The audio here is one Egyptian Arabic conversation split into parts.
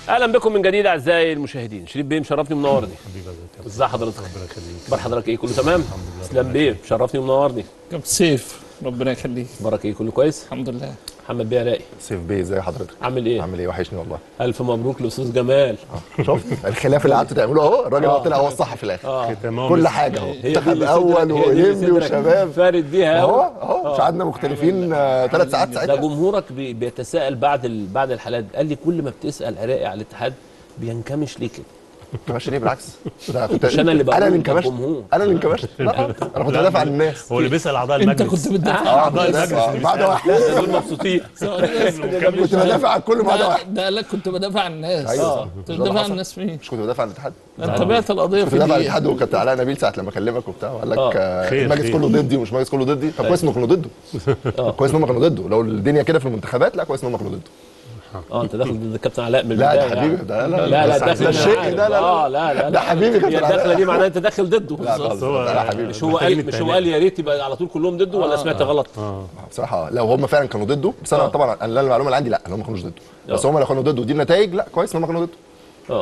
اهلا بكم من جديد اعزائي المشاهدين شريف بيه مشرفني ومنورني ازي حضرتك اخبار حضرتك ايه كله تمام اسلام بيه مشرفني ومنورني كابتن سيف ربنا يخليك اخبارك ايه كله كويس الحمد لله محمد بيه علاء سيف بيه ازي حضرتك عامل ايه عامل ايه وحشني والله الف مبروك لاستاذ جمال شفت الخلاف اللي قعدتوا تعملوه اهو الراجل آه. هو طلع هو الصح في الاخر اه كل حاجه اهو هي دي منتخب اللي اول صدرك- هي دي اللي ويمي صدرك وشباب فارد بيها اهو أهو. اهو مش قعدنا مختلفين ثلاث ساعات ده ساعتها جمهورك بي- بيتساءل بعد ال... بعد الحالات قال لي كل ما بتسال عراقي على الاتحاد بينكمش ليه كده انكمش ليه بالعكس ده كنت مش أنا اللي بقول، انا اللي ده انكمشت الجمهور. انا اللي انكمشت لا انا كنت بدافع عن الناس هو اللي بيسال اعضاء انت المجلس كنت بتدافع اه عن بس- الناس آه، بعد واحد لا ده دول مبسوطين كنت بدافع عن كل ما عدا ده, واحد ده قال لك كنت بدافع عن الناس ايوه صح. كنت مش ده اللي بدافع عن حصل؟ الناس فين؟ مش كنت بدافع عن الاتحاد انت تابعت القضيه كنت في بدافع عن دقيقه الاتحاد وكابتن علاء نبيل ساعه لما كلمك وبتاع وقال لك آه. آه، خير، المجلس خير. كله ضدي ومش المجلس كله ضدي طب كويس انهم كانوا ضده آه. كويس انهم كانوا ضده لو الدنيا كده في المنتخبات لا كويس انهم كانوا ضده اه انت داخل ضد الكابتن علاء من لا البدايه ده حبيبي يعني. ده لا لا لا بس الدخل ده أنا الشيء عارف. ده لا اه لا لا لا ده حبيبي هي كابتن الدخله علاء دي معناها انت داخل ضده لا خالص ده لا حبيبي مش هو قال مش هو قال يا ريت يبقى على طول كلهم ضده ولا سمعت غلط؟ بصراحه لو هم فعلا كانوا ضده بس انا آه. طبعا انا المعلومه اللي عندي لا ان هم ما كانوش ضده بس آه. هم لو كانوا ضده ودي النتائج لا كويس ان هم كانوا ضده اه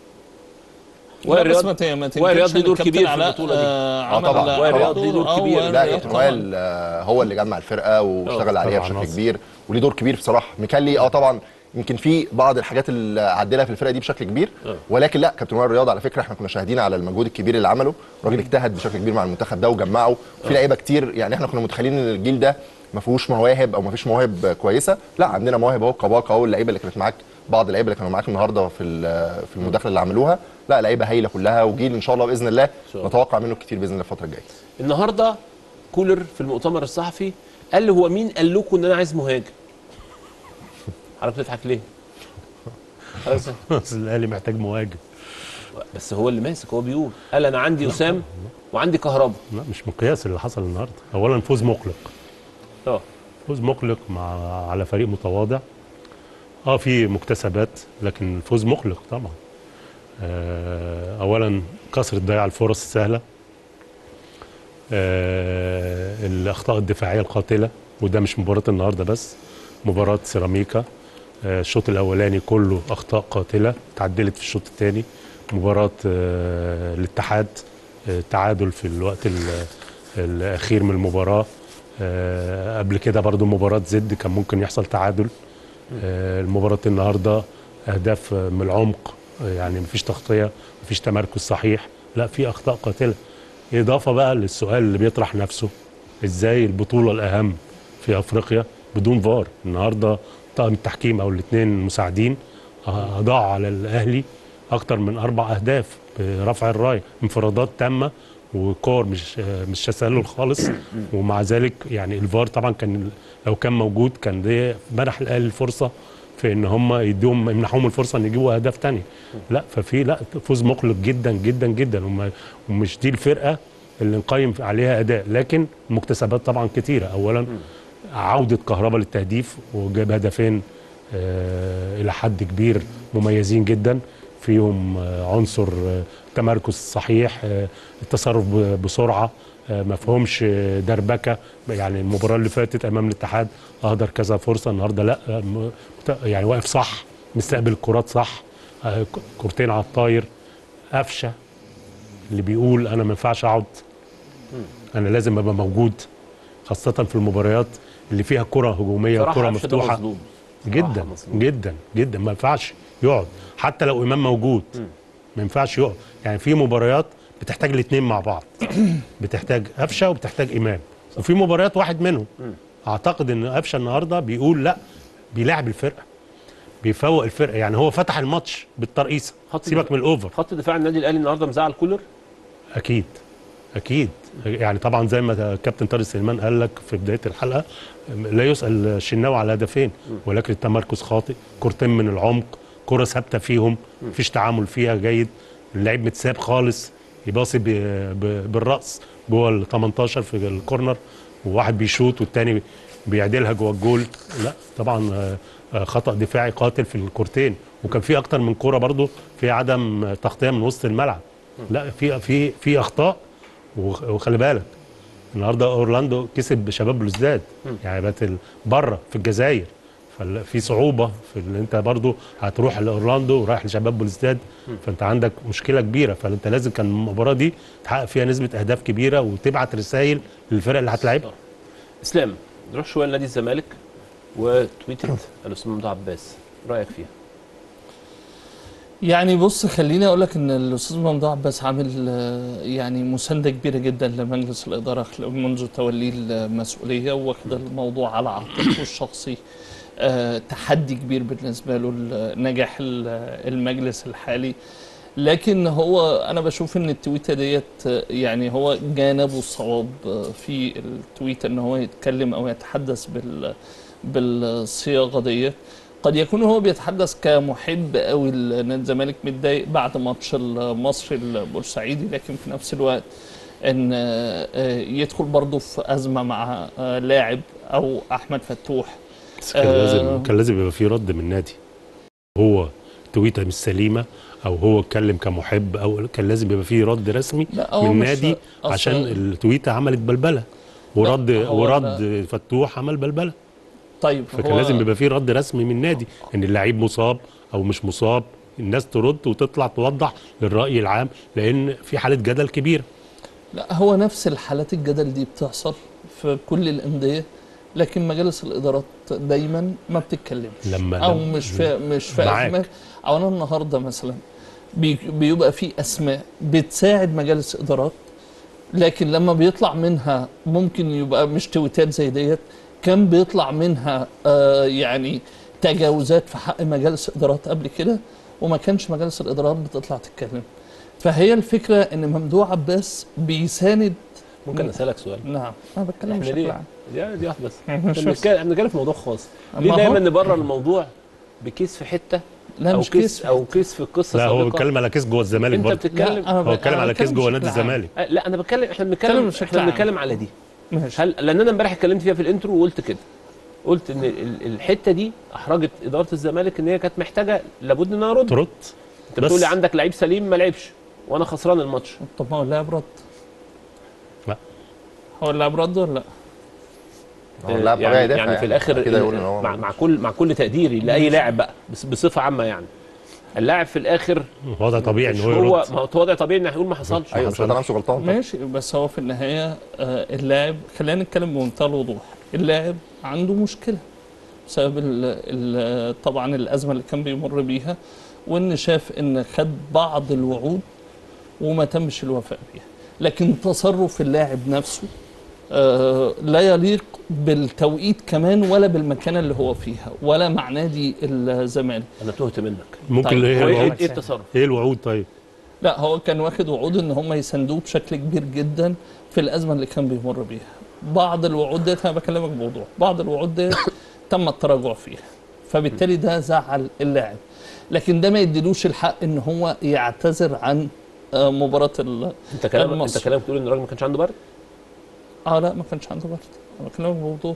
لا بس وائل ما رياض ت- ما وائل رياض تنكرش ليه إن دور الكابتن كبير في علاء، البطولة دي. آه، آه عمل طبعا. وائل رياض ليه دور آه، كبير. وائل لا رياض كابتن طبعاً. وائل آه، هو اللي جمع الفرقه واشتغل عليها طبعاً بشكل عناصر. كبير وليه دور كبير بصراحه ميكالي اه طبعا يمكن في بعض الحاجات اللي عدلها في الفرقه دي بشكل كبير ولكن لا كابتن وائل رياض على فكره احنا كنا شاهدين على المجهود الكبير اللي عمله الراجل اجتهد بشكل كبير مع المنتخب ده وجمعه في لعيبه كتير يعني احنا كنا متخيلين ان الجيل ده ما فيهوش مواهب او ما فيش مواهب كويسه لا عندنا مواهب اهو كباكا اهو اللعيبه اللي كانت معاك بعض اللعيبه اللي كانوا معاك النهارده في ال- في المداخله اللي عملوها لا لعيبه هايله كلها وجيل ان شاء الله باذن الله شاء الله. نتوقع منه كتير باذن الله الفتره الجايه النهارده كولر في المؤتمر الصحفي قال لي هو مين قال لكم ان انا عايز مهاجم؟ حضرتك بتضحك ليه؟ حضرتك- بس الاهلي محتاج مهاجم بس هو اللي ماسك هو بيقول قال انا عندي وسام وعندي كهربا لا مش مقياس اللي حصل النهارده اولا فوز مقلق اه فوز مقلق مع على فريق متواضع اه في مكتسبات لكن الفوز مقلق طبعا آه اولا كثره ضياع الفرص السهله آه الاخطاء الدفاعيه القاتله وده مش مباراه النهارده بس مباراه سيراميكا آه الشوط الاولاني كله اخطاء قاتله تعدلت في الشوط الثاني مباراه آه الاتحاد آه تعادل في الوقت ال- الاخير من المباراه آه قبل كده برضو مباراه زد كان ممكن يحصل تعادل آه المباراه النهارده اهداف آه، من العمق آه، يعني مفيش تغطيه مفيش تمركز صحيح لا في اخطاء قاتله اضافه بقى للسؤال اللي بيطرح نفسه ازاي البطوله الاهم في افريقيا بدون فار النهارده طاقم التحكيم او الاثنين المساعدين آه، اضاعوا على الاهلي اكتر من اربع اهداف برفع الرايه انفرادات تامه وكور مش آه، مش تسلل خالص ومع ذلك يعني الفار طبعا كان لو كان موجود كان ده منح الاهلي الفرصه في ان هم يديهم يمنحوهم الفرصه ان يجيبوا اهداف تانية لا ففي لا فوز مقلق جدا جدا جدا وما- ومش دي الفرقه اللي نقيم عليها اداء لكن المكتسبات طبعا كتيره اولا عوده كهربا للتهديف وجاب هدفين آه الى حد كبير مميزين جدا فيهم آه عنصر آه تمركز صحيح آه التصرف ب- بسرعه آه ما فيهمش آه، دربكه يعني المباراه اللي فاتت امام الاتحاد اهدر كذا فرصه النهارده لا آه، م- مت- يعني واقف صح مستقبل الكرات صح آه، ك- كورتين على الطاير قفشه اللي بيقول انا ما ينفعش اقعد انا لازم ابقى موجود خاصه في المباريات اللي فيها كره هجوميه صراحه وكره قفشة ده مفتوحه مظلوم جدا صراحة مظلوم. جدا جدا ما ينفعش يقعد حتى لو امام موجود ما ينفعش يقعد يعني في مباريات بتحتاج الاثنين مع بعض بتحتاج قفشه وبتحتاج امام وفي مباريات واحد منهم اعتقد ان قفشه النهارده بيقول لا بيلاعب الفرقه بيفوق الفرقه يعني هو فتح الماتش بالترقيصه خط سيبك الدفاع. من الاوفر خط دفاع النادي الاهلي النهارده مزعل كولر اكيد اكيد يعني طبعا زي ما كابتن طارق سليمان قال لك في بدايه الحلقه لا يسال الشناوي على هدفين ولكن التمركز خاطئ كورتين من العمق كره ثابته فيهم مفيش تعامل فيها جيد اللعيب متساب خالص يباصي ب- ب- بالراس جوه ال 18 في الكورنر وواحد بيشوط والتاني بيعدلها جوه الجول لا طبعا آه، آه، خطا دفاعي قاتل في الكورتين وكان في اكتر من كوره برضو في عدم تغطيه من وسط الملعب لا في في في اخطاء وخ- وخلي بالك النهارده اورلاندو كسب شباب بلوزداد يعني بقت ال- بره في الجزائر ففي صعوبه في ان انت برضو هتروح لاورلاندو ورايح لشباب بولستاد فانت عندك مشكله كبيره فانت لازم كان المباراه دي تحقق فيها نسبه اهداف كبيره وتبعت رسائل للفرق اللي هتلعبها اسلام نروح شويه لنادي الزمالك وتويتت الاستاذ ممدوح عباس رايك فيها يعني بص خليني اقول لك ان الاستاذ ممدوح عباس عامل آه، يعني مسانده كبيره جدا لمجلس الاداره خل- منذ توليه المسؤوليه واخد الموضوع على عاتقه الشخصي آه، تحدي كبير بالنسبه له ل- نجاح ال- المجلس الحالي لكن هو انا بشوف ان التويته ديت آه، يعني هو جانبه الصواب آه، في التويته ان هو يتكلم او يتحدث بال بالصياغه ديت قد يكون هو بيتحدث كمحب قوي لنادي الزمالك متضايق بعد ماتش المصري البورسعيدي لكن في نفس الوقت ان آه، آه، يدخل برضه في ازمه مع آه، لاعب او احمد فتوح بس كان آه. لازم كان لازم يبقى في رد من النادي هو تويته مش سليمه او هو اتكلم كمحب او كان لازم يبقى في رد رسمي لا، هو من مش- النادي أصل- عشان التويته عملت بلبله ورد هو ورد فتوح عمل بلبله طيب فكان هو لازم يبقى في رد رسمي من النادي ان اللعيب مصاب او مش مصاب الناس ترد وتطلع توضح للراي العام لان في حاله جدل كبيره لا هو نفس الحالات الجدل دي بتحصل في كل الانديه لكن مجالس الادارات دايما ما بتتكلمش لما او لما- مش في مش في معاك. ازمات او انا النهارده مثلا بي- بيبقى في اسماء بتساعد مجالس ادارات لكن لما بيطلع منها ممكن يبقى مش تويتات زي ديت كان بيطلع منها آه يعني تجاوزات في حق مجالس ادارات قبل كده وما كانش مجالس الادارات بتطلع تتكلم فهي الفكره ان ممدوح عباس بيساند ممكن اسالك سؤال نعم انا بتكلم احنا بشكل ليه عام دي دي واحده بس إحنا مش احنا بس- بنتكلم احنا بنتكلم في موضوع خاص ليه ما هو- دايما نبرر الموضوع بكيس في حته لا او مش كيس كيس او كيس في القصه لا هو سابقة. بيتكلم على كيس جوه الزمالك انت برضه بتتكلم لا، أنا ب- هو بيتكلم أنا على كيس بتكلم جوه بشكل نادي عام. الزمالك أه، لا انا بتكلم احنا بتكلم بنتكلم بشكل احنا عام. بنتكلم على دي ماشي هل لان انا امبارح اتكلمت فيها في الانترو وقلت كده قلت ان ال- الحته دي احرجت اداره الزمالك ان هي كانت محتاجه لابد انها رد ترد انت بس- بتقول لي عندك لعيب سليم ما لعبش وانا خسران الماتش طب ما هو اللاعب رد لا. هو اللاعب رد ولا لا؟ هو اللاعب طبيعي يعني, يدافع يعني في الاخر كده يقول ان هو مع, مع كل مع كل تقديري لاي لاعب بقى بس بصفه عامه يعني اللاعب في الاخر وضع طبيعي ان مش هو هو يرد ما هو وضع طبيعي ان هيقول ما حصلش ايوه مش هيطلع نفسه غلطان طبعا. ماشي بس هو في النهايه آه، اللاعب خلينا نتكلم بمنتهى الوضوح اللاعب عنده مشكله بسبب ال ال طبعا الازمه اللي كان بيمر بيها وان شاف ان خد بعض الوعود وما تمش الوفاء بيها لكن تصرف اللاعب نفسه آه، لا يليق بالتوقيت كمان ولا بالمكان اللي هو فيها ولا مع نادي الزمالك انا تهت منك ممكن طيب، ايه هو ايه الوعود إيه التصرف ايه الوعود طيب لا هو كان واخد وعود ان هم يساندوه بشكل كبير جدا في الازمه اللي كان بيمر بيها بعض الوعود ديت انا بكلمك بوضوح بعض الوعود ديت تم التراجع فيها فبالتالي ده زعل اللاعب لكن ده ما يديلوش الحق ان هو يعتذر عن آه، مباراه ال... انت كلامك انت المصري. كلامك تقول ان الراجل ما كانش عنده برد اه لا ما كانش عنده برد انا بكلمك بوضوح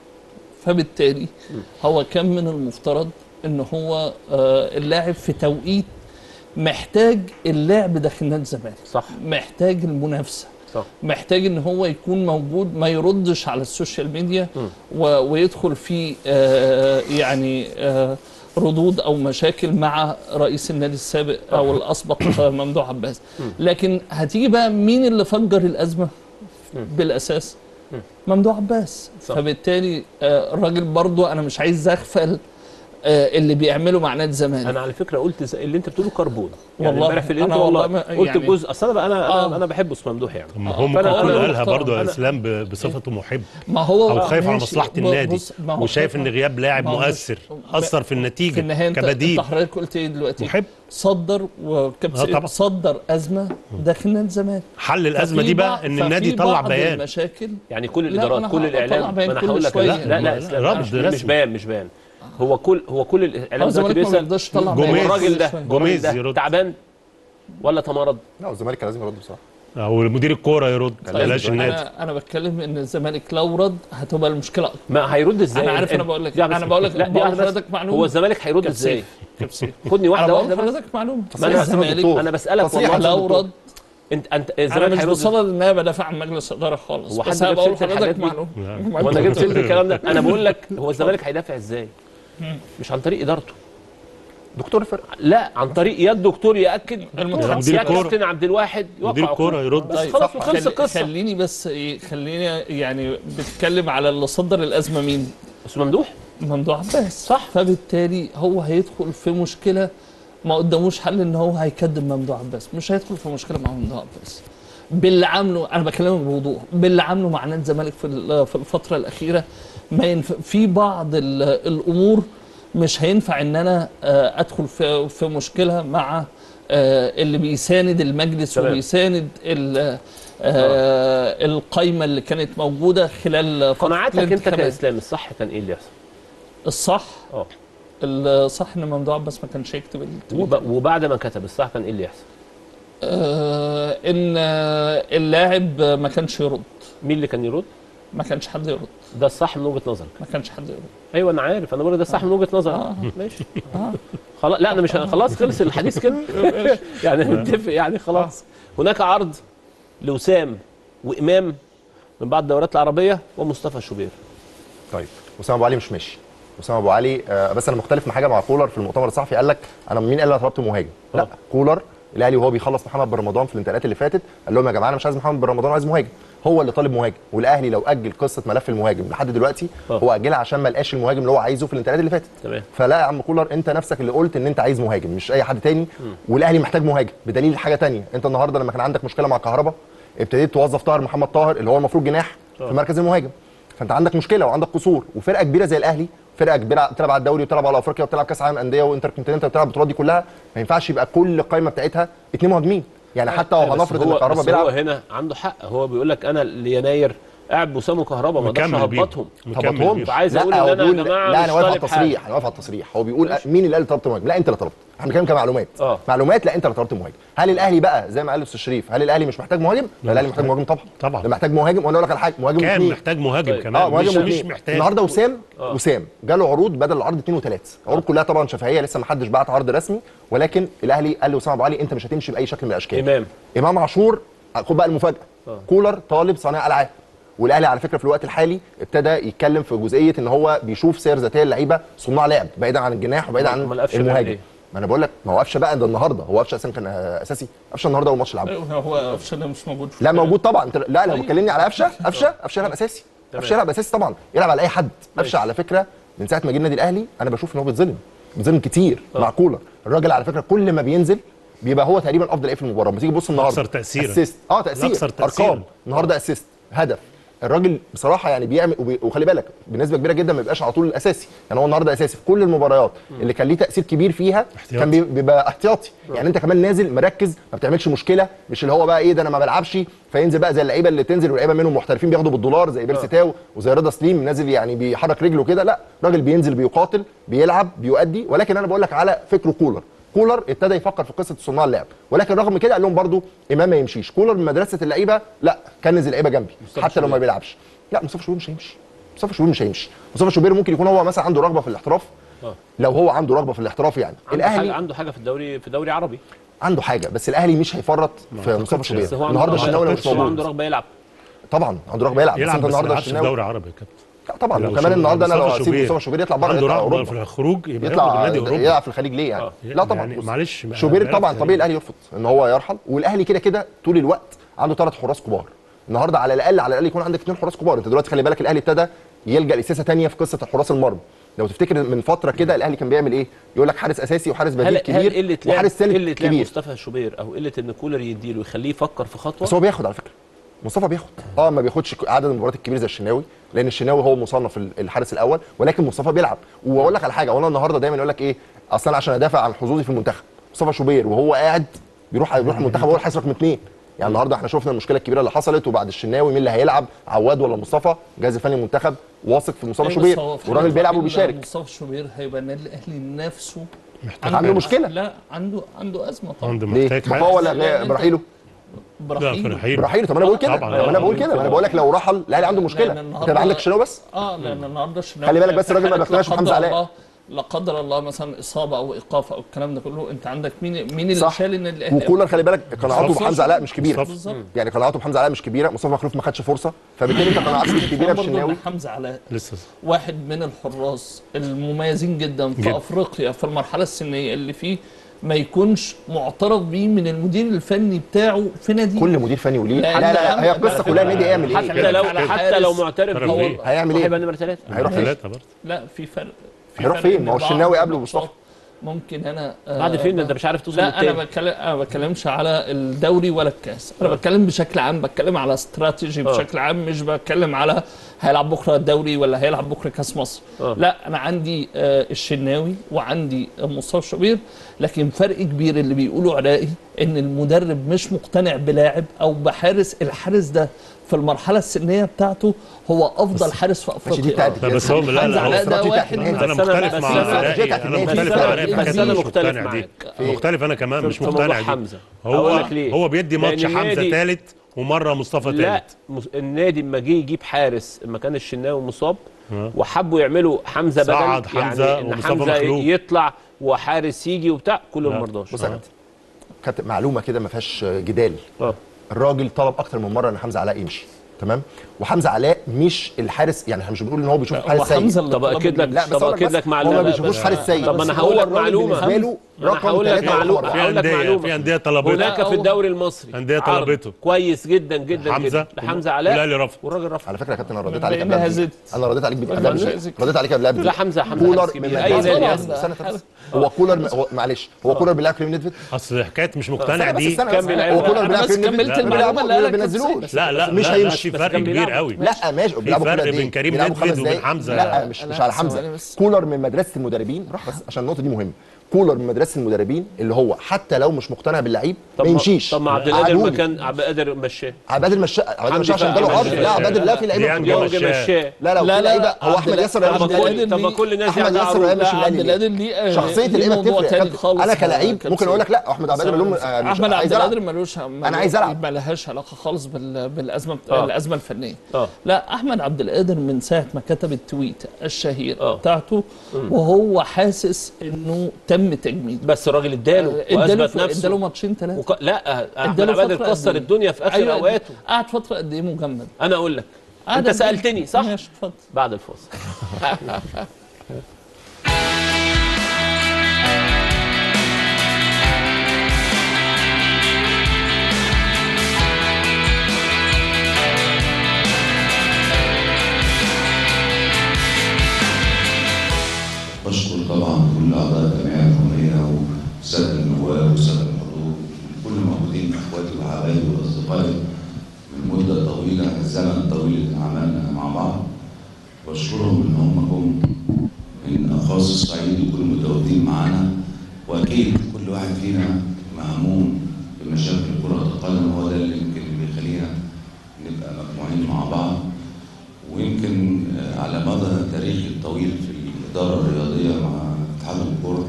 فبالتالي هو كان من المفترض ان هو آه اللاعب في توقيت محتاج اللعب داخل نادي الزمالك صح محتاج المنافسه صح محتاج ان هو يكون موجود ما يردش على السوشيال ميديا مم. و... ويدخل في آه يعني آه ردود او مشاكل مع رئيس النادي السابق او الاسبق آه، ممدوح عباس لكن هتيجي بقى مين اللي فجر الازمه بالاساس ممدوح عباس صح. فبالتالي آه، الراجل برضو انا مش عايز اغفل آه، اللي بيعمله مع نادي الزمالك انا على فكره قلت زي اللي انت بتقوله كربون يعني والله امبارح في أنا الانترو والله والله ما- قلت يعني- الجزء اصل انا بقى انا انا, آه. أنا بحب اسمه ممدوح يعني طب ما آه، هو ممكن فأنا يكون أقول قالها محترم. برضه يا أنا- اسلام ب- بصفته محب ما هو او خايف على ماشي. مصلحه ب- النادي بص، ما هو وشايف خايف- ان غياب لاعب ما هو مؤثر مش- اثر في في النتيجه النهايه انت كبديل انت حضرتك قلت ايه دلوقتي؟ محب صدر آه وكبس طبعا. صدر ازمه داخل نادي الزمالك حل الازمه ففي دي بعض- بقى ان ففي النادي يطلع بعض بيان المشاكل يعني كل لا، الادارات أنا كل هطلع الاعلام بيان ما انا كل هقول لك شوية. لا لا لا, لا، إسلام، رد مش, رسمي. مش بيان مش بيان هو كل هو كل الاعلام هو دلوقتي الزمالك ما بيسال بيقدرش يطلع جوميز. بيان هو الراجل كل ده شوية. الراجل جوميز ده يرد. تعبان ولا تمرض لا الزمالك كان لازم يرد بصراحه او مدير الكوره يرد طيب، بلاش طيب. النادي انا انا بتكلم ان الزمالك لو رد هتبقى المشكله اكبر ما هيرد ازاي انا عارف أنت- انا بقول لك لا بس- انا بقول لك لا دي بقول واحدة بس. لحضرتك معلومه هو الزمالك هيرد ازاي كبسيف كبسيف خدني انا واحده بقول واحده بس لحضرتك معلومه ما انا تصريح الزمالك انا بسالك تصريح والله عشان لو الدكتور. رد انت انت انا الزمالك مش هيرد بصدد ان انا بدافع عن مجلس الاداره خالص هو حد بس انا جاب بقول سيرة الحاجات لحضرتك دي؟ معلومه لا. وانا جبت سيره الكلام ده انا بقول لك هو الزمالك هيدافع ازاي مش عن طريق ادارته دكتور الفرقه لا عن طريق يا الدكتور ياكد المتحدث. مدير يا الكورة. كابتن عبد الواحد يوقع مدير الكوره عقوبة. يرد بس طيب، خلاص صح. وخلص خل- القصه خليني بس إيه، خليني يعني بتكلم على اللي صدر الازمه مين؟ بس ممدوح ممدوح عباس صح. فبالتالي هو هيدخل في مشكله ما قداموش حل ان هو هيكدب ممدوح عباس مش هيدخل في مشكله مع ممدوح عباس باللي عامله انا بكلمك بوضوح باللي عامله مع نادي الزمالك في ال- في الفتره الاخيره ما ينف... في بعض ال- الامور مش هينفع ان انا آه، ادخل في في مشكله مع آه، اللي بيساند المجلس تمام. وبيساند ال- آه، القايمه اللي كانت موجوده خلال فترة قناعاتك انت الانتخابات. كاسلام الصح كان ايه اللي يحصل؟ الصح اه الصح ان ممدوح عباس ما كانش يكتب التويت وب- وبعد ما كتب الصح كان ايه اللي يحصل؟ آه ان آه، اللاعب ما كانش يرد مين اللي كان يرد؟ ما كانش حد يرد ده الصح من وجهه نظرك ما كانش حد يرد ايوه انا عارف انا بقول ده الصح من وجهه نظرك آه. ماشي خلاص لا انا مش خلاص خلص الحديث كده يعني نتفق يعني خلاص هناك عرض لوسام وامام من بعض الدورات العربيه ومصطفى شوبير طيب اسامه ابو علي مش ماشي اسامه ابو علي آه بس انا مختلف مع حاجه مع كولر في المؤتمر الصحفي قال لك انا مين قال انا طلبت مهاجم لا آه. كولر الاهلي وهو بيخلص محمد بن رمضان في الانتقالات اللي فاتت قال لهم يا جماعه انا مش عايز محمد بن رمضان عايز مهاجم هو اللي طالب مهاجم والاهلي لو اجل قصه ملف المهاجم لحد دلوقتي آه. هو اجلها عشان ما لقاش المهاجم اللي هو عايزه في الانتقالات اللي فاتت تمام فلا يا عم كولر انت نفسك اللي قلت ان انت عايز مهاجم مش اي حد تاني والاهلي محتاج مهاجم بدليل حاجه تانية انت النهارده لما كان عندك مشكله مع كهربا ابتديت توظف طاهر محمد طاهر اللي هو المفروض جناح في مركز المهاجم فانت عندك مشكله وعندك قصور وفرقه كبيره زي الاهلي فرقه كبيره بتلعب على الدوري وبتلعب على افريقيا وبتلعب كاس عالم انديه وانتر كونتيننتال بتلعب البطولات دي كلها ما ينفعش يبقى كل القايمه بتاعتها اثنين مهاجمين يعني حتى لو بس هنفرض ان هو كهربا بس هو بيلعب هنا عنده حق هو بيقول لك انا ليناير قاعد بوسام وكهربا ما اقدرش مكمل بيهم. اهبطهم مكمل هبطهم بيهم. عايز لا أقول إن هو أنا يا بيقول- جماعة لا مش انا واقف على طالب حاجة. التصريح انا واقف على التصريح هو بيقول مين اللي قال طلبت مهاجم لا انت اللي طلبت احنا بنتكلم كمعلومات آه. معلومات لا انت اللي طلبت مهاجم هل الاهلي بقى زي ما قال الاستاذ شريف هل الاهلي مش محتاج مهاجم لا الاهلي محتاج مهاجم طبعا طبعا. ده محتاج مهاجم وانا اقول لك على حاجه مهاجم كان واثنين. محتاج مهاجم طيب. كمان اه مهاجم مش, واثنين مش محتاج النهارده وسام آه. وسام جاله عروض بدل العرض اثنين وثلاثه العروض كلها طبعا شفهيه لسه ما حدش بعت عرض رسمي ولكن الاهلي قال لوسام ابو علي انت مش هتمشي باي شكل من الاشكال امام امام عاشور خد بقى المفاجاه آه. كولر طالب صانع العاب والاهلي على فكره في الوقت الحالي ابتدى يتكلم في جزئيه ان هو بيشوف سير ذاتيه اللعيبه صناع لعب بعيدا عن الجناح وبعيدا عن أمال قفشة بيعمل المهاجم إيه؟ ما انا بقول لك ما هو قفشه بقى ده النهارده هو قفشه اساسا كان آه، اساسي قفشه النهارده اول ماتش لعبه هو قفشه ده مش موجود في لا الفرقة. موجود طبعا انت لا لو أيوة. بتكلمني على قفشه قفشه قفشه يلعب اساسي تمام. قفشه يلعب اساسي طبعا يلعب على اي حد ماشي. قفشه على فكره من ساعه ما جه النادي الاهلي انا بشوف ان هو بيتظلم بيتظلم كتير مع كولر الراجل على فكره كل ما بينزل بيبقى هو تقريبا افضل ايه في المباراه لما تيجي تبص النهارده أكثر تأثيراً. اسيست اه تاثير الأكثر تأثيراً. ارقام النهارده اسيست هدف الراجل بصراحه يعني بيعمل وبي... وخلي بالك بنسبه كبيره جدا ما بيبقاش على طول الاساسي يعني هو النهارده اساسي في كل المباريات اللي كان ليه تاثير كبير فيها احتياطي. كان بي- بيبقى احتياطي يعني انت كمان نازل مركز ما بتعملش مشكله مش اللي هو بقى ايه ده انا ما بلعبش فينزل بقى زي اللعيبه اللي تنزل واللعيبه منهم محترفين بياخدوا بالدولار زي بيرسي تاو وزي رضا سليم نازل يعني بيحرك رجله كده لا راجل بينزل بيقاتل بيلعب بيؤدي ولكن انا بقول لك على فكره كولر كولر ابتدى يفكر في قصه صناع اللعب ولكن رغم كده قال لهم برضو امام ما يمشيش كولر من مدرسه اللعيبه لا كنز اللعيبه جنبي حتى لو ما بيلعبش لا مصطفى شوبير مش هيمشي مصطفى شوبير مش هيمشي مصطفى شوبير ممكن يكون هو مثلا عنده رغبه في الاحتراف آه. لو هو عنده رغبه في الاحتراف يعني عنده حاجه الاهلي عنده حاجه في الدوري في دوري عربي عنده حاجه بس الاهلي مش هيفرط في أعتقدش. مصطفى بس شوبير هو عنده النهارده رغبة- الشناوي مش بس هو عنده موجود رغبه يلعب طبعا عنده رغبه يلعب بس يلعب انت بس ما النهارده يلعبش في الشناوي دوري عربي يا كابتن لا طبعا لو وكمان شو- النهارده انا لو مصطفى هسيب شوبير مصطفى شوبير يطلع بره عنده يطلع رغبه اوروبا في الخروج يبقى يخرج يطلع النادي اوروبا يلعب في الخليج ليه يعني آه. لا طبعا يعني بص، معلش شوبير بيلعب طبعا في طبيعي الخليج. الاهلي يرفض ان هو يرحل والاهلي كده كده طول الوقت عنده ثلاث حراس كبار النهارده على الاقل على الاقل يكون عندك اثنين حراس كبار انت دلوقتي خلي بالك الاهلي ابتدى يلجا لسياسه ثانيه في قصه حراس المرمى لو تفتكر من فتره كده الاهلي كان بيعمل ايه يقول لك حارس اساسي وحارس بديل هل هل كبير قله لعب وحارس ثالث قله لعب كبير مصطفى شوبير او قله ان كولر يديله ويخليه يفكر في خطوه بس هو بياخد على فكره مصطفى بياخد اه ما بياخدش عدد المباريات الكبير زي الشناوي لان الشناوي هو مصنف ال- الحارس الاول ولكن مصطفى بيلعب واقول لك على حاجه وانا النهارده دايما يقول لك ايه اصل انا عشان ادافع عن حظوظي في المنتخب مصطفى شوبير وهو قاعد بيروح بيروح المنتخب هو الحارس رقم اثنين يعني النهارده احنا شفنا المشكله الكبيره اللي حصلت وبعد الشناوي مين اللي هيلعب عواد ولا مصطفى الجهاز الفني المنتخب واثق في مصطفى أيوة، شوبير بس هو في والراجل حاجة بيلعب إلا وبيشارك مصطفى شوبير هيبقى النادي الاهلي نفسه محتاج عنده حارس. مشكله لا عنده عنده ازمه طبعا عنده ليه؟ محتاج مفا حارس. ولا لأن غير أنت- برحيله لا برحيل فرحيل برحيله طب انا بقول كده طبعاً. طب انا بقول كده ما انا بقول لك لو رحل الاهلي عنده مشكله لأن انت بقى عندك الشناوي بس اه لان النهارده الشناوي خلي بالك بس في الراجل ما حالة بيقتنعش لا بحمزة قدر علاء. الله- لا قدر الله مثلا اصابه او ايقاف او الكلام ده كله انت عندك مين مين اللي صح. شال ان ال- وكولر خلي بالك قناعاته مصطفى. بحمزه علاء مش كبيره مصطفى. بالظبط يعني قناعاته بحمزه علاء مش كبيره مصطفى مخلوف ما خدش فرصه فبالتالي انت قناعاتك مش كبيره برضه بشناوي إن حمزه علاء لسه واحد من الحراس المميزين جدا في جدا. افريقيا في المرحله السنيه اللي فيه ما يكونش معترض بيه من المدير الفني بتاعه في نادي كل مدير فني وليه لأن لا لا, لا هي أهم- قصه كلها النادي يعمل ايه حتى لو على حتى لو حارس. معترف طرف بيه إيه؟ هيعمل ايه هيبقى نمره ثلاثه هيروح فين ثلاثة برضه لا في فرق في هيروح فرق فين؟ إن ما هو بعض الشناوي قبله الماتشات مصطفى. ممكن انا آه، بعد فين انت مش عارف توصل لا انا للتاني بتكلم انا ما بتكلمش على الدوري ولا الكاس انا بتكلم بشكل عام بتكلم على استراتيجي آه. بشكل عام مش بتكلم على هيلعب بكره الدوري ولا هيلعب بكره كاس مصر آه. لا انا عندي آه، الشناوي وعندي مصطفى شوبير لكن فرق كبير اللي بيقولوا عراقي ان المدرب مش مقتنع بلاعب او بحارس الحارس ده في المرحله السنيه بتاعته هو افضل حارس في ماشي دي افريقيا بتاعت لا بس هو لا حمزة لا علاء ده استراتيجية واحد النادي. من انا بس أنا- مختلف بس مع أنا- علاء جيت انا النادي. مختلف بس مع أنا- علاء بس كمان أنا مش مختلف مقتنع دي معاك. مختلف انا كمان مش في موضوع مقتنع دي حمزة. هو أقول لك ليه؟ هو بيدي ماتش لأن حمزه النادي- ثالث ومره مصطفى لا ثالث مس- النادي لما جه يجيب حارس لما كان الشناوي مصاب آه. وحبوا يعملوا حمزه بدل صعد حمزة يعني ان ومصطفى حمزه مخلوق. يطلع وحارس يجي وبتاع كله لا. ما رضاش بص يا كابتن كانت معلومه كده ما فيهاش جدال اه الراجل طلب اكتر من مره ان حمزه علاء يمشي تمام وحمزه علاء مش الحارس يعني احنا مش بنقول ان هو بيشوف هو حارس سيء حمزة اللي طب طلب اكد لك لا بس طب أقول لك اكد بس لك هو ما معلومه بيشوفوش حارس سيء طب ما انا بس هقول هو لك الراجل معلومه بالنسبه له انا رقم هقول لك ثلاثة معلومه ورقم في هقول لك أندية- معلومه في أندية طلبته. هناك لا، في هو- الدوري المصري أندية عرض طلبته. كويس جدا جدا حمزة جدا لحمزه علاء والأهلي رفض. والراجل رفض على فكره يا كابتن انا رديت من عليك بينها قبلها زد. بكتير. انا رديت عليك من قبلها بينها بكتير. زد. رديت عليك قبلها لا بكتير. حمزه حمزه كولر حارس من كبير اي مدرسة- نادي طبعاً. ياخده. استنى بس هو كولر هو معلش هو كولر بيلعب كريم نيدفيد اصل حكايه مش استنى مقتنع بس دي استنى كان بس. بيلعب- هو كولر أنا بيلعب بس كريم كملت نيدفيد المعلومة اللي ما قالك بينزلوش لا لا مش لا, لا هيمشي في بس فرق كان كبير بيلعب. قوي لا ماشي بيلعبوا فرق كده بين قد ايه؟ كريم بيلعبوا نيدفيد خمس وبين دقايق. حمزة. لا لا، مش لا، مش على ثواني حمزه بس. كولر من مدرسه المدربين راح بس عشان النقطه دي مهمه كولر من مدرسه المدربين اللي هو حتى لو مش مقتنع باللعيب طب ما يمشيش طب ما عبد القادر ما قعدوني. كان عبد القادر مشاه عباد المشاء عباد حمدي المشاء عشان فقع جاله عرض مشاه. لا عباد لا في لعيبه ديانج كتير. ديونج مشاه. مشاه لا لا لا، في لا، لعيبه هو عبد احمد ال- ياسر عبد مش القادر الاهلي طب ما ليه- كل الناس احمد يعدي ياسر عروض. مش لا، عبد الاهلي القادر ليه شخصيه ليه اللعيبه موضوع بتفرق يا تاني كابتن. خالص انا يا كلاعب كابتن ممكن اقول لك لا احمد عبد القادر ثواني لهم بس. آه، مش احمد عبد عايز ألعب. القادر ملوش أنا عايز ألعب. ما لهاش علاقه خالص بال... بالازمه آه. الازمه الفنيه اه لا احمد عبد القادر من ساعه ما كتب التويت الشهير آه. بتاعته وهو حاسس انه تم تجميد بس الراجل اداله اداله واثبت نفسه اداله ماتشين ثلاثه وك... لا احمد اداله عبد فترة كسر قد إيه؟ الدنيا في اخر أيوة، اوقاته قعد فتره قد ايه مجمد انا اقول لك قعد انت قد إيه؟ سالتني صح ماشي اتفضل بعد الفاصل بشكر طبعا كل اعضاء الجمعيه الحكوميه والساده النواب والساده الحضور كل الموجودين اخواتي وحبايبي واصدقائي من مده طويله الزمن الطويل اللي عملنا مع بعض بشكرهم ان هم جم من اخاص الصعيد وكل متواجدين معانا واكيد كل واحد فينا مهموم بمشاكل كره القدم هو ده اللي يمكن اللي بيخلينا نبقى مجموعين مع بعض ويمكن آه، على مدى تاريخي الطويل في الإدارة الرياضية مع اتحاد الكورة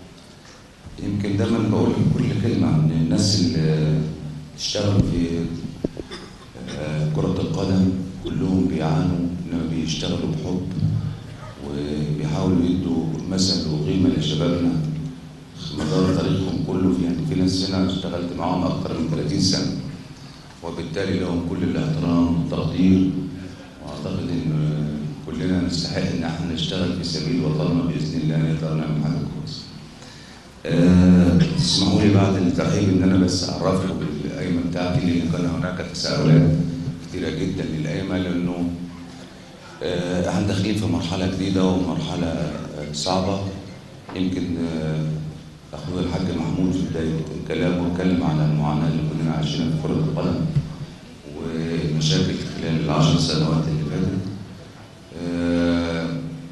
يمكن دايما بقول كل كلمة عن الناس اللي اشتغلوا في آه، كرة القدم كلهم بيعانوا إنما بيشتغلوا بحب وبيحاولوا يدوا مثل وقيمة لشبابنا مدار تاريخهم كله في يعني في ناس هنا اشتغلت معاهم أكثر من 30 سنة وبالتالي لهم كل الاحترام والتقدير واعتقد ان كلنا نستحق ان احنا نشتغل في سبيل وطننا باذن الله نقدر نعمل حاجه كويسه. أه تسمحوا لي بعد الترحيب ان انا بس اعرفكم بالقايمه بتاعتي لان كان هناك تساؤلات كثيره جدا للقايمه لانه أه احنا داخلين في مرحله جديده ومرحله آه، صعبه يمكن آه، اخويا الحاج محمود في بدايه كلامه اتكلم عن المعاناه اللي كلنا عايشينها في كره القدم ومشاكل خلال العشر سنوات اللي فاتت آه،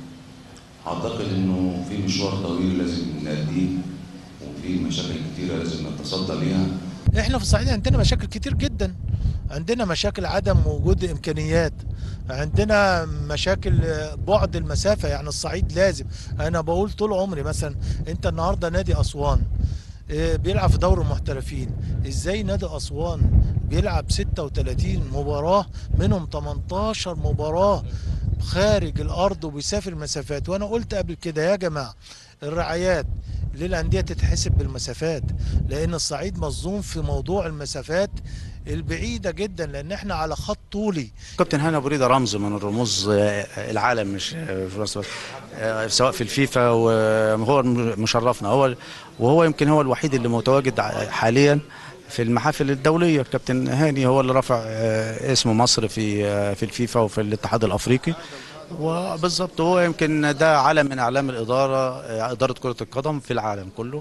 اعتقد انه في مشوار طويل لازم نأديه وفي مشاكل كتيره لازم نتصدى ليها احنا في الصعيد عندنا مشاكل كتير جدا عندنا مشاكل عدم وجود امكانيات عندنا مشاكل بعد المسافه يعني الصعيد لازم انا بقول طول عمري مثلا انت النهارده نادي اسوان اه، بيلعب في دوري المحترفين ازاي نادي اسوان بيلعب 36 مباراه منهم 18 مباراه خارج الارض وبيسافر مسافات وانا قلت قبل كده يا جماعه الرعايات للانديه تتحسب بالمسافات لان الصعيد مظلوم في موضوع المسافات البعيده جدا لان احنا على خط طولي كابتن هاني ابو ريده رمز من الرموز آه، العالم مش آه، في مصر بس. آه، سواء في الفيفا وهو مشرفنا هو وهو يمكن هو الوحيد اللي متواجد ع- حاليا في المحافل الدوليه كابتن هاني هو اللي رفع آه، اسم مصر في آه، في الفيفا وفي الاتحاد الافريقي وبالظبط هو يمكن ده علم من اعلام الاداره آه، اداره كره القدم في العالم كله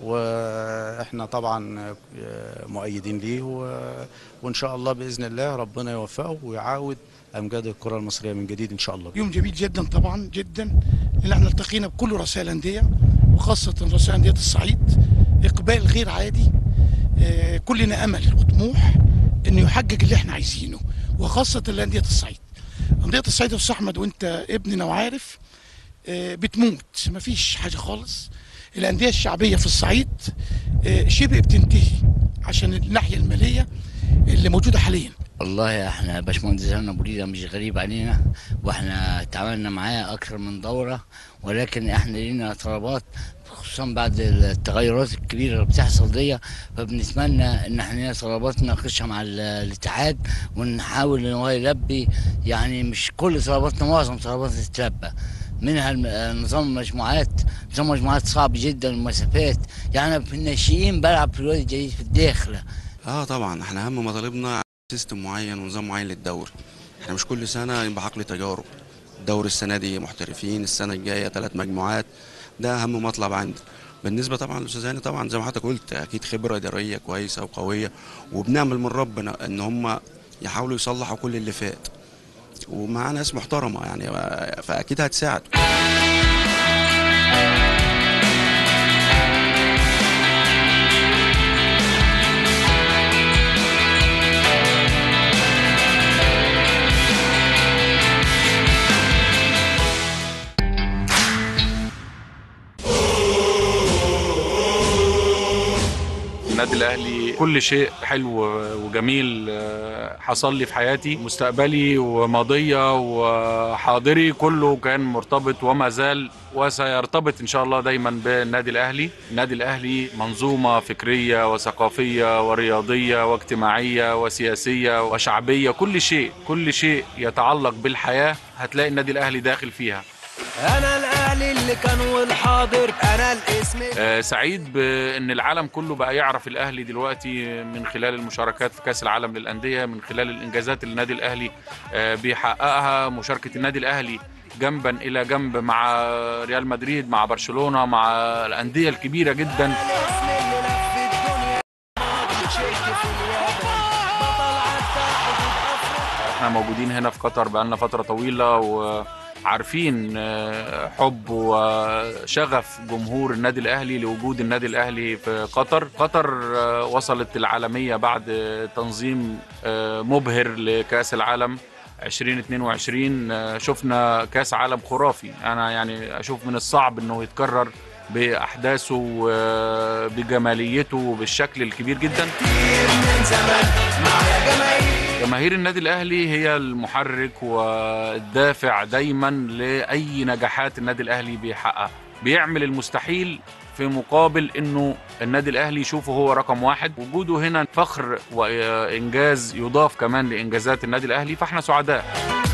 واحنا طبعا آه، مؤيدين ليه و- وان شاء الله باذن الله ربنا يوفقه ويعاود امجاد الكره المصريه من جديد ان شاء الله يوم جميل جدا طبعا جدا لان احنا التقينا بكل رؤساء الانديه وخاصه رؤساء انديه الصعيد اقبال غير عادي آه، كلنا امل وطموح انه يحقق اللي احنا عايزينه وخاصه الانديه الصعيد انديه الصعيد يا استاذ احمد وانت ابننا وعارف آه، بتموت مفيش حاجه خالص الانديه الشعبيه في الصعيد آه، شبه بتنتهي عشان الناحيه الماليه اللي موجوده حاليا والله احنا باشمهندس هنا ابو ريده مش غريب علينا واحنا تعاملنا معاه اكثر من دوره ولكن احنا لينا طلبات خصوصا بعد التغيرات الكبيره اللي بتحصل دي فبنتمنى ان احنا لينا طلبات نناقشها مع ال- الاتحاد ونحاول ان هو يلبي يعني مش كل طلباتنا معظم طلباتنا تتلبى منها الم- نظام المجموعات نظام المجموعات صعب جدا المسافات يعني أنا في الناشئين بلعب في الوادي الجديد في الداخله اه طبعا احنا اهم مطالبنا سيستم معين ونظام معين للدوري احنا مش كل سنه يبقى حقل تجارب الدوري السنه دي محترفين السنه الجايه ثلاث مجموعات ده اهم مطلب عندي بالنسبه طبعا للاستاذ هاني طبعا زي ما حضرتك قلت اكيد خبره اداريه كويسه وقويه وبنعمل من ربنا ان هم يحاولوا يصلحوا كل اللي فات ومع ناس محترمه يعني فاكيد هتساعد النادي الاهلي كل شيء حلو وجميل آه، حصل لي في حياتي مستقبلي وماضيه وحاضري كله كان مرتبط وما زال وسيرتبط ان شاء الله دايما بالنادي الاهلي النادي الاهلي منظومه فكريه وثقافيه ورياضيه واجتماعيه وسياسيه وشعبيه كل شيء كل شيء يتعلق بالحياه هتلاقي النادي الاهلي داخل فيها انا الاهلي اللي كان والحاضر انا الاسم آه، سعيد بان العالم كله بقى يعرف الاهلي دلوقتي من خلال المشاركات في كاس العالم للانديه من خلال الانجازات اللي النادي الاهلي آه، بيحققها مشاركه النادي الاهلي جنبا الى جنب مع ريال مدريد مع برشلونه مع الانديه الكبيره جدا احنا موجودين هنا في قطر بقالنا فتره طويله وعارفين آه، حب وشغف جمهور النادي الاهلي لوجود النادي الاهلي في قطر قطر آه، وصلت العالميه بعد تنظيم آه، مبهر لكاس العالم 2022 آه، شفنا كاس عالم خرافي انا يعني اشوف من الصعب انه يتكرر باحداثه وبجماليته وبالشكل الكبير جدا جماهير النادي الاهلي هي المحرك والدافع دايما لاي نجاحات النادي الاهلي بيحققها بيعمل المستحيل في مقابل انه النادي الاهلي يشوفه هو رقم واحد وجوده هنا فخر وانجاز يضاف كمان لانجازات النادي الاهلي فاحنا سعداء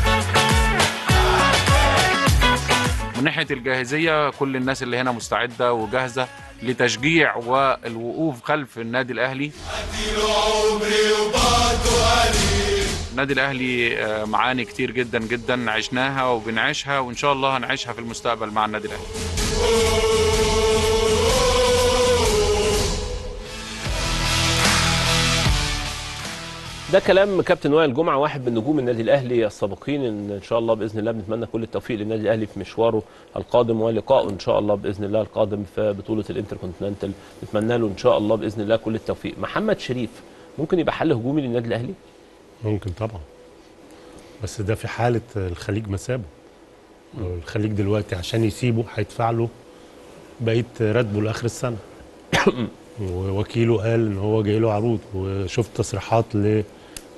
من ناحيه الجاهزيه كل الناس اللي هنا مستعده وجاهزه لتشجيع والوقوف خلف النادي الاهلي النادي الاهلي آه، معاني كتير جدا جدا عشناها وبنعيشها وان شاء الله هنعيشها في المستقبل مع النادي الاهلي ده كلام كابتن وائل جمعه واحد من نجوم النادي الاهلي السابقين ان ان شاء الله باذن الله بنتمنى كل التوفيق للنادي الاهلي في مشواره القادم ولقائه ان شاء الله باذن الله القادم في بطوله الانتركونتيننتال نتمنى له ان شاء الله باذن الله كل التوفيق محمد شريف ممكن يبقى حل هجومي للنادي الاهلي ممكن طبعا بس ده في حاله الخليج مسابه الخليج دلوقتي عشان يسيبه هيدفع له بقيه راتبه لاخر السنه ووكيله قال ان هو جاي له عروض وشفت تصريحات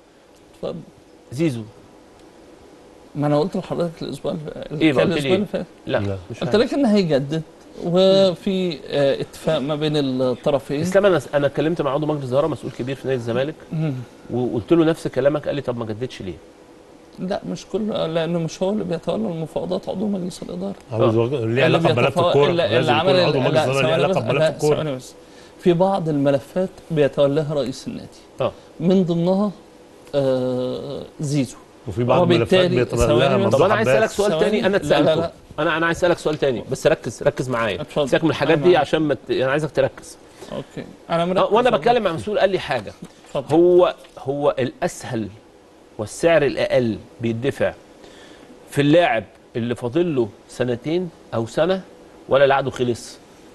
اتفضل. زيزو ما انا قلت لحضرتك الاسبوع اللي ايه بقى كان قلت الاسبوع لي اللي فات لا لا. مش قلت عارف. لك ان هيجدد وفي آه، اتفاق ما بين الطرفين اسلام انا انا اتكلمت مع عضو مجلس اداره مسؤول كبير في نادي الزمالك مم. وقلت له نفس كلامك قال لي طب ما جددش ليه؟ لا مش كل لانه مش هو اللي بيتولى المفاوضات عضو مجلس الاداره عاوز وج- ليه اللي علاقه بملف بيتفاوض- الكوره اللي- اللي لازم عمل يكون عضو ال- مجلس لا، الاداره ليه ثواني علاقه بس، بملف لا، الكوره ثواني بس. في بعض الملفات بيتولاها رئيس النادي اه من ضمنها آه زيزو وفي بعض الملفات وبالتالي بيتولاها ثواني بس. ممدوح طب انا عايز عباس. اسالك سؤال ثواني. تاني انا لا، لا، اتسالته لا. انا انا عايز اسالك سؤال تاني بس ركز ركز معايا اتفضل. سيبك من الحاجات أنا دي معاك. عشان ما ت... انا عايزك تركز اوكي انا آه، مركز وانا والله. بتكلم مع مسؤول قال لي حاجه اتفضل. هو هو الاسهل والسعر الاقل بيدفع في اللاعب اللي فاضل له سنتين او سنه ولا اللي عقده خلص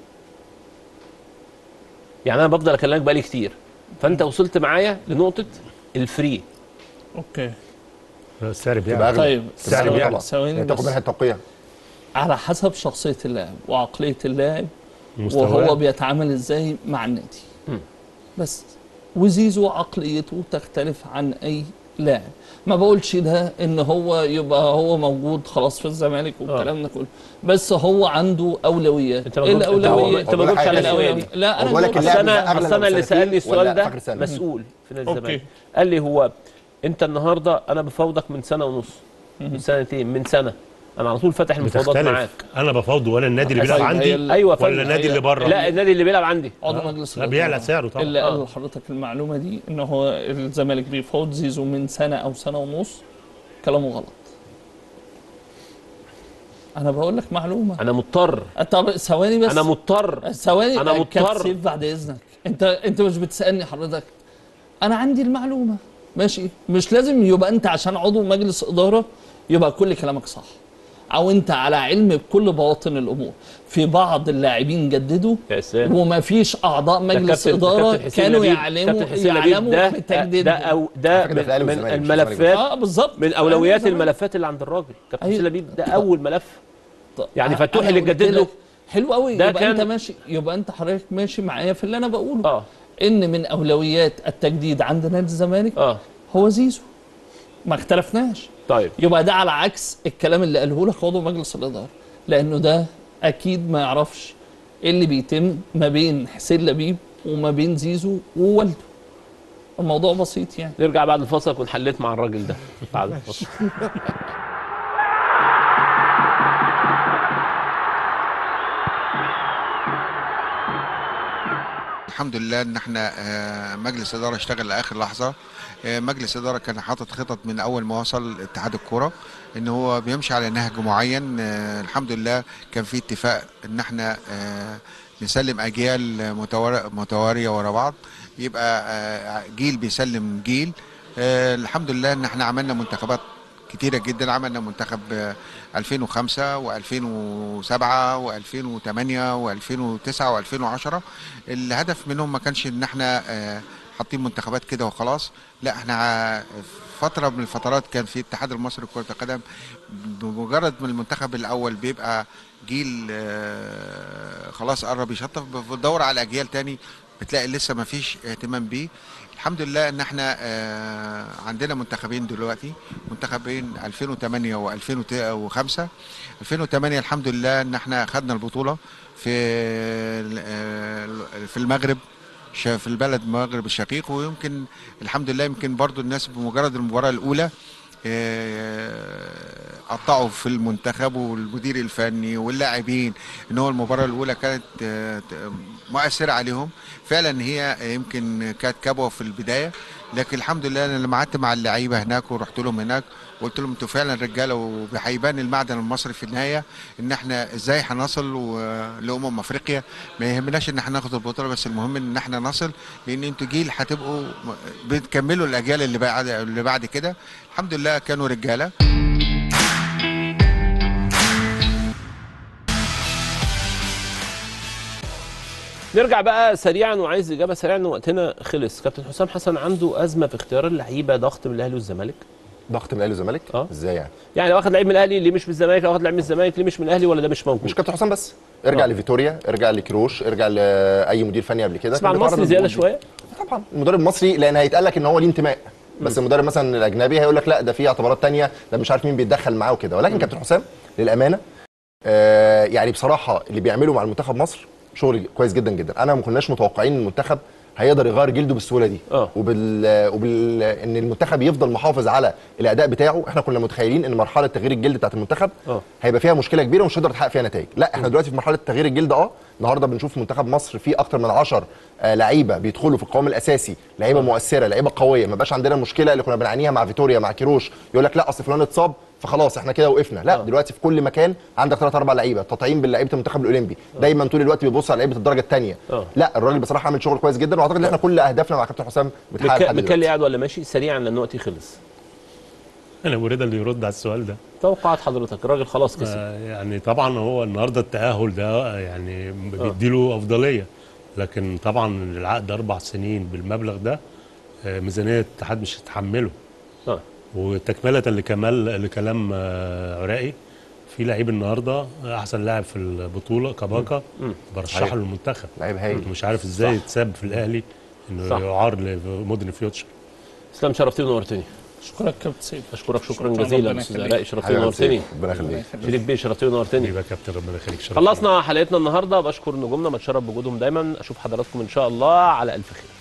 يعني انا بفضل اكلمك بقالي كتير فانت وصلت معايا لنقطه الفري اوكي السعر تبقى بيعلى اغلى طيب السعر ثواني- بيعلى ثواني يعني تاخد بس. منها التوقيع على حسب شخصيه اللاعب وعقليه اللاعب مستواه. وهو بيتعامل ازاي مع النادي مم. بس وزيزو عقليته تختلف عن اي لاعب ما بقولش ده ان هو يبقى هو موجود خلاص في الزمالك والكلام ده كله بس هو عنده اولويات انت ما ايه جاوبت- الاولويه انت ما جاوبتش على الأولوية- سؤالي. لا انا بقول لك جاوبت. اللاعب اصل ده انا أغلى اصل انا لو اللي سنتين سالني السؤال ولا ده فاكر سنة؟ مسؤول في نادي أوكي. الزمالك قال لي هو انت النهارده انا بفاوضك من سنه ونص من سنتين من سنه انا على طول فاتح المفاوضات معاك بتختلف انا بفاوض ولا النادي اللي بيلعب طيب، عندي هي ال- ايوه يا ولا فندم. النادي اللي بره لا النادي اللي بيلعب عندي عضو آه. مجلس لا الإدارة. بيعلى سعره طبعا اللي آه. قال لحضرتك المعلومه دي ان هو الزمالك بيفاوض زيزو من سنه او سنه ونص كلامه غلط انا بقول لك معلومه انا مضطر طب ثواني بس انا مضطر ثواني أنا كابتن مضطر. سيف بعد اذنك انت انت مش بتسالني حضرتك انا عندي المعلومه ماشي مش لازم يبقى انت عشان عضو مجلس اداره يبقى كل كلامك صح او انت على علم بكل بواطن الامور في بعض اللاعبين جددوا يا سلام وما فيش اعضاء ده مجلس كابتن- ده اداره كابتن حسين كانوا لبيب- يعلموا كابتن حسين لبيب يعلموا ده بتجديد ده او ده على فكرة في الأهلي من, من والزمالك مش الزمالك الملفات اه بالظبط من اولويات أيوة، الملفات اللي عند الراجل كابتن أيوة. حسين لبيب ده اول ملف طب يعني أنا فتوح اللي قلت جدد له لك حلو قوي ده يبقى كان- انت ماشي يبقى انت حضرتك ماشي معايا في اللي انا بقوله اه ان من اولويات التجديد عند نادي الزمالك اه هو زيزو ما اختلفناش طيب يبقى ده على عكس الكلام اللي قاله لك عضو مجلس الاداره لانه ده اكيد ما يعرفش ايه اللي بيتم ما بين حسين لبيب وما بين زيزو ووالده الموضوع بسيط يعني نرجع بعد الفاصل اكون حليت مع الراجل ده بعد الفاصل الحمد لله ان احنا آه، مجلس اداره اشتغل لاخر لحظه آه، مجلس اداره كان حاطط خطط من اول ما وصل اتحاد الكوره ان هو بيمشي على نهج معين آه، الحمد لله كان في اتفاق ان احنا آه، نسلم اجيال متوار- متواريه ورا بعض يبقى آه، جيل بيسلم جيل آه، الحمد لله ان احنا عملنا منتخبات كتيرة جدا عملنا منتخب آه، 2005 و2007 و2008 و2009 و2010 الهدف منهم ما كانش ان احنا آه، حاطين منتخبات كده وخلاص لا احنا ع- فترة من الفترات كان في الاتحاد المصري لكرة القدم بمجرد ما المنتخب الأول بيبقى جيل آه، خلاص قرب يشطف بتدور على أجيال تاني بتلاقي لسه ما فيش اهتمام بيه الحمد لله ان احنا آه، عندنا منتخبين دلوقتي منتخبين 2008 و2005 2008 الحمد لله ان احنا خدنا البطولة في آه، في المغرب ش- في البلد المغرب الشقيق ويمكن الحمد لله يمكن برضو الناس بمجرد المباراة الأولى آه، قطعوا في المنتخب والمدير الفني واللاعبين ان هو المباراه الاولى كانت آه، ت- مؤثره عليهم فعلا هي يمكن كانت كبوه في البدايه لكن الحمد لله انا لما قعدت مع اللعيبه هناك ورحت لهم هناك وقلت لهم انتوا فعلا رجاله وهيبان المعدن المصري في النهايه ان احنا ازاي هنصل و- لامم افريقيا ما يهمناش ان احنا ناخد البطوله بس المهم ان احنا نصل لان انتوا جيل هتبقوا م- بتكملوا الاجيال اللي بعد اللي بعد كده الحمد لله كانوا رجاله نرجع بقى سريعا وعايز اجابه سريعا إن وقتنا خلص كابتن حسام حسن عنده ازمه في اختيار اللعيبه ضغط من الاهلي والزمالك ضغط من الاهلي والزمالك اه ازاي يعني يعني لو واخد لعيب من الاهلي ليه مش من الزمالك لو واخد لعيب من الزمالك ليه مش من الاهلي ولا ده مش موجود مش كابتن حسام بس ارجع آه. لفيتوريا ارجع لكروش ارجع لاي مدير فني قبل كده تسمع كان المصري بيتعرض زياده للضغوط دي. شويه طبعا المدرب المصري لان هيتقال لك ان هو ليه انتماء بس المدرب مثلا الاجنبي هيقول لك لا ده في اعتبارات تانية ده مش عارف مين بيتدخل معاه وكده ولكن كابتن حسام للامانه آه يعني بصراحه اللي بيعمله مع المنتخب مصر شغل كويس جدا جدا انا ما كناش متوقعين ان المنتخب هيقدر يغير جلده بالسهوله دي اه وبال وبال ان المنتخب يفضل محافظ على الاداء بتاعه احنا كنا متخيلين ان مرحله تغيير الجلد بتاعت المنتخب اه هيبقى فيها مشكله كبيره ومش هنقدر نحقق فيها نتائج لا احنا دلوقتي في مرحله تغيير الجلد اه النهارده بنشوف منتخب مصر فيه اكتر من 10 آه لعيبه بيدخلوا في القوام الاساسي لعيبه مؤثره لعيبه قويه ما بقاش عندنا المشكله اللي كنا بنعانيها مع فيتوريا مع كيروش يقول لك لا اصل فلان اتصاب فخلاص احنا كده وقفنا لا دلوقتي في كل مكان عندك ثلاث اربع لعيبه تطعيم باللعيبه المنتخب الاولمبي دايما طول الوقت بيبص على لعيبه الدرجه الثانيه اه لا الراجل بصراحه عامل شغل كويس جدا واعتقد ان احنا كل اهدافنا مع كابتن حسام بتحقق مكا- لحد دلوقتي. مكالي قاعد ولا ماشي سريعا لان وقتي خلص انا وريدا اللي يرد على السؤال ده توقعات حضرتك الراجل خلاص كسب آه، يعني طبعا هو النهارده التاهل ده يعني بيديله افضليه لكن طبعا العقد اربع سنين بالمبلغ ده آه، ميزانيه الاتحاد مش هتحمله اه وتكمله لكمال لكلام آه، عراقي في لعيب النهارده احسن لاعب في البطوله كباكا مم. برشحه صحيح. للمنتخب لعيب هايل مش عارف ازاي صح. يتساب في الاهلي انه صح. يعار لمودرن فيوتشر اسلام شرفتني ونورتني اشكرك كابتن سيد اشكرك شكرا شكراً، جزيلا ربنا استاذ يخليك. علاء شرفتني حبيبي يا ونورتني سيدي، ربنا يخليك شريف بيه شرفتني ونورتني يبقى كابتن ربنا يخليك شرف خلصنا حلقتنا النهارده بشكر نجومنا بتشرف بوجودهم دايما اشوف حضراتكم ان شاء الله على الف خير